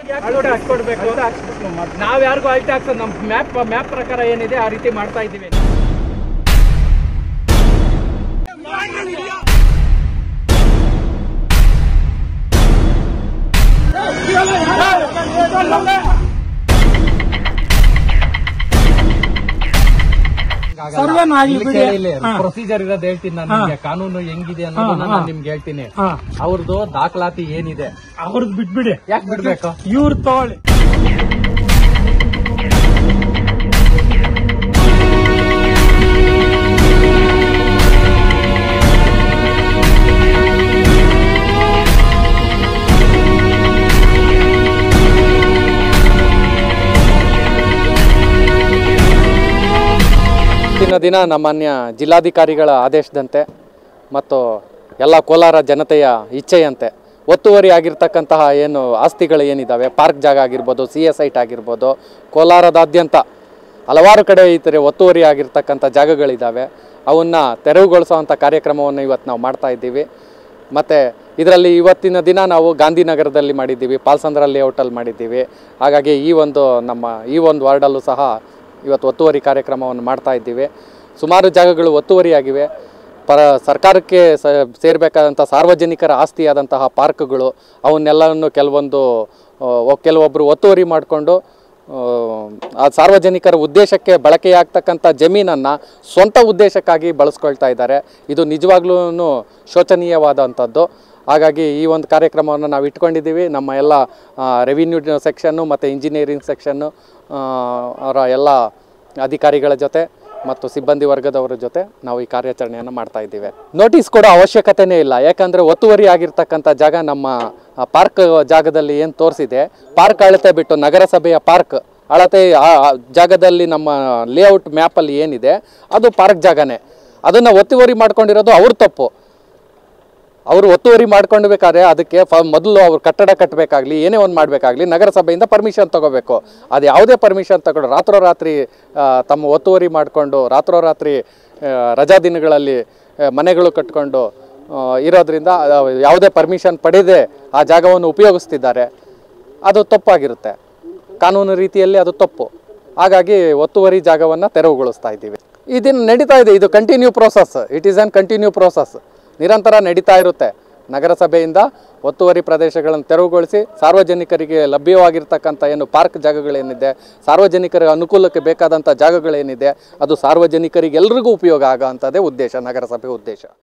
ಅಳತೆ ಹಾಕ್ಕೊಡ್ಬೇಕು ನಾವ್ ಯಾರಿಗೂ ಅಳತೆ ಹಾಕ್ಸೋದು ನಮ್ ಮ್ಯಾಪ್ ಮ್ಯಾಪ್ ಪ್ರಕಾರ ಏನಿದೆ ಆ ರೀತಿ ಮಾಡ್ತಾ ಇದೀವಿ ಸರ್ವೇನು ಆಗ್ಲಿ ಬಿಡಿ ಹಾ. ಪ್ರೊಸೀಜರ್ ಇರೋದು ಹೇಳ್ತೀನಿ ನಾನು ನಿಮ್ಗೆ ಕಾನೂನು ಹೆಂಗಿದೆ ಅನ್ನೋದನ್ನ ನಾನು ನಿಮ್ಗೆ ಹೇಳ್ತೀನಿ ಹಾ. ಅವ್ರದ್ದು ದಾಖಲಾತಿ ಏನಿದೆ ಅವ್ರದ್ದು ಬಿಟ್ಬಿಡಿ ಯಾಕೆ ಬಿಡ್ಬೇಕು ಇವ್ರು ತಗೊಳ್ಳಿ ಇವತ್ತಿನ ದಿನ ನಮ್ಮನ್ಯ ಜಿಲ್ಲಾಧಿಕಾರಿಗಳ ಆದೇಶದಂತೆ ಮತ್ತು ಎಲ್ಲ ಕೋಲಾರ ಜನತೆಯ ಇಚ್ಛೆಯಂತೆ ಒತ್ತುವರಿ ಆಗಿರ್ತಕ್ಕಂತಹ ಏನು ಆಸ್ತಿಗಳು ಏನಿದ್ದಾವೆ ಪಾರ್ಕ್ ಜಾಗ ಆಗಿರ್ಬೋದು ಸಿ ಎಸ್ ಐಟ್ ಆಗಿರ್ಬೋದು ಕೋಲಾರದಾದ್ಯಂತ ಹಲವಾರು ಕಡೆ ಈ ಥರ ಒತ್ತುವರಿ ಆಗಿರ್ತಕ್ಕಂಥ ಜಾಗಗಳಿದ್ದಾವೆ ಅವನ್ನ ತೆರವುಗೊಳಿಸುವಂಥ ಕಾರ್ಯಕ್ರಮವನ್ನು ಇವತ್ತು ನಾವು ಮಾಡ್ತಾ ಇದ್ದೀವಿ ಮತ್ತು ಇದರಲ್ಲಿ ಇವತ್ತಿನ ದಿನ ನಾವು ಗಾಂಧಿನಗರದಲ್ಲಿ ಮಾಡಿದ್ದೀವಿ ಪಾಲ್ಸಂದ್ರ ಲೇಔಟಲ್ಲಿ ಮಾಡಿದ್ದೀವಿ ಹಾಗಾಗಿ ಈ ಒಂದು ನಮ್ಮ ಈ ಒಂದು ವಾರ್ಡಲ್ಲೂ ಸಹ ಇವತ್ತು ಒತ್ತುವರಿ ಕಾರ್ಯಕ್ರಮವನ್ನು ಮಾಡ್ತಾ ಇದ್ದೀವಿ ಸುಮಾರು ಜಾಗಗಳು ಒತ್ತುವರಿಯಾಗಿವೆ ಪರ ಸರ್ಕಾರಕ್ಕೆ ಸ ಸೇರಬೇಕಾದಂಥ ಸಾರ್ವಜನಿಕರ ಆಸ್ತಿಯಾದಂತಹ ಪಾರ್ಕ್ಗಳು ಅವನ್ನೆಲ್ಲವನ್ನು ಕೆಲವೊಂದು ಆ, ಕೆಲವೊಬ್ಬರು ಒತ್ತುವರಿ ಮಾಡಿಕೊಂಡು ಆ ಸಾರ್ವಜನಿಕರ ಉದ್ದೇಶಕ್ಕೆ ಬಳಕೆಯಾಗ್ತಕ್ಕಂಥ ಜಮೀನನ್ನು ಸ್ವಂತ ಉದ್ದೇಶಕ್ಕಾಗಿ ಬಳಸ್ಕೊಳ್ತಾ ಇದ್ದಾರೆ ಇದು ನಿಜವಾಗ್ಲೂ ಶೋಚನೀಯವಾದಂಥದ್ದು ಹಾಗಾಗಿ ಈ ಒಂದು ಕಾರ್ಯಕ್ರಮವನ್ನು ನಾವು ಇಟ್ಕೊಂಡಿದ್ದೀವಿ ನಮ್ಮ ಎಲ್ಲ ರೆವಿನ್ಯೂ ಸೆಕ್ಷನ್ನು ಮತ್ತು ಇಂಜಿನಿಯರಿಂಗ್ ಸೆಕ್ಷನ್ನು ಅವರ ಎಲ್ಲ ಅಧಿಕಾರಿಗಳ ಜೊತೆ ಮತ್ತು ಸಿಬ್ಬಂದಿ ವರ್ಗದವರ ಜೊತೆ ನಾವು ಈ ಕಾರ್ಯಾಚರಣೆಯನ್ನು ಮಾಡ್ತಾ ಇದ್ದೀವಿ ನೋಟಿಸ್ ಕೊಡೋ ಅವಶ್ಯಕತೆನೇ ಇಲ್ಲ ಯಾಕಂದರೆ ಒತ್ತುವರಿ ಆಗಿರ್ತಕ್ಕಂಥ ಜಾಗ ನಮ್ಮ ಆ, ಪಾರ್ಕ್ ಜಾಗದಲ್ಲಿ ಏನು ತೋರಿಸಿದೆ ಪಾರ್ಕ್ ಅಳತೆ ಬಿಟ್ಟು ನಗರಸಭೆಯ ಪಾರ್ಕ್ ಅಳತೆ ಆ ಆ ಜಾಗದಲ್ಲಿ ನಮ್ಮ ಲೇಔಟ್ ಮ್ಯಾಪಲ್ಲಿ ಏನಿದೆ ಅದು ಪಾರ್ಕ್ ಜಾಗನೇ ಅದನ್ನು ಒತ್ತುವರಿ ಮಾಡ್ಕೊಂಡಿರೋದು ಅವ್ರ ತಪ್ಪು ಅವರು ಒತ್ತುವರಿ ಮಾಡ್ಕೊಂಡ್ಬೇಕಾದ್ರೆ ಅದಕ್ಕೆ ಫ ಮೊದಲು ಅವ್ರು ಕಟ್ಟಡ ಕಟ್ಟಬೇಕಾಗ್ಲಿ ಏನೇ ಒಂದು ಮಾಡಬೇಕಾಗ್ಲಿ ನಗರಸಭೆಯಿಂದ ಪರ್ಮಿಷನ್ ತಗೋಬೇಕು ಅದು ಯಾವುದೇ ಪರ್ಮಿಷನ್ ತಗೊಂಡು ರಾತ್ರೋರಾತ್ರಿ ಆ, ತಮ್ಮ ಒತ್ತುವರಿ ಮಾಡಿಕೊಂಡು ರಾತ್ರೋರಾತ್ರಿ ಆ, ರಜಾ ದಿನಗಳಲ್ಲಿ ಆ, ಮನೆಗಳು ಕಟ್ಕೊಂಡು ಆ, ಇರೋದ್ರಿಂದ ಆ, ಯಾವುದೇ ಪರ್ಮಿಷನ್ ಪಡೆದೇ ಆ ಜಾಗವನ್ನು ಉಪಯೋಗಿಸ್ತಿದ್ದಾರೆ ಅದು ತಪ್ಪಾಗಿರುತ್ತೆ ಕಾನೂನು ರೀತಿಯಲ್ಲಿ ಅದು ತಪ್ಪು ಹಾಗಾಗಿ ಒತ್ತುವರಿ ಜಾಗವನ್ನು ತೆರವುಗೊಳಿಸ್ತಾ ಇದ್ದೀವಿ ಇದನ್ನು ನಡೀತಾ ಇದೆ ಇದು continue process it is on continue process ನಿರಂತರ ನಡೀತಾ ಇರುತ್ತೆ ನಗರಸಭೆಯಿಂದ ಒತ್ತುವರಿ ಪ್ರದೇಶಗಳನ್ನು ತೆರವುಗೊಳಿಸಿ ಸಾರ್ವಜನಿಕರಿಗೆ ಲಭ್ಯವಾಗಿರ್ತಕ್ಕಂಥ ಏನು ಪಾರ್ಕ್ ಜಾಗಗಳೇನಿದೆ ಸಾರ್ವಜನಿಕರ ಅನುಕೂಲಕ್ಕೆ ಬೇಕಾದಂಥ ಜಾಗಗಳೇನಿದೆ ಅದು ಸಾರ್ವಜನಿಕರಿಗೆಲ್ರಿಗೂ ಉಪಯೋಗ ಆಗೋ ಅಂಥದ್ದೇ ಉದ್ದೇಶ ನಗರಸಭೆ ಉದ್ದೇಶ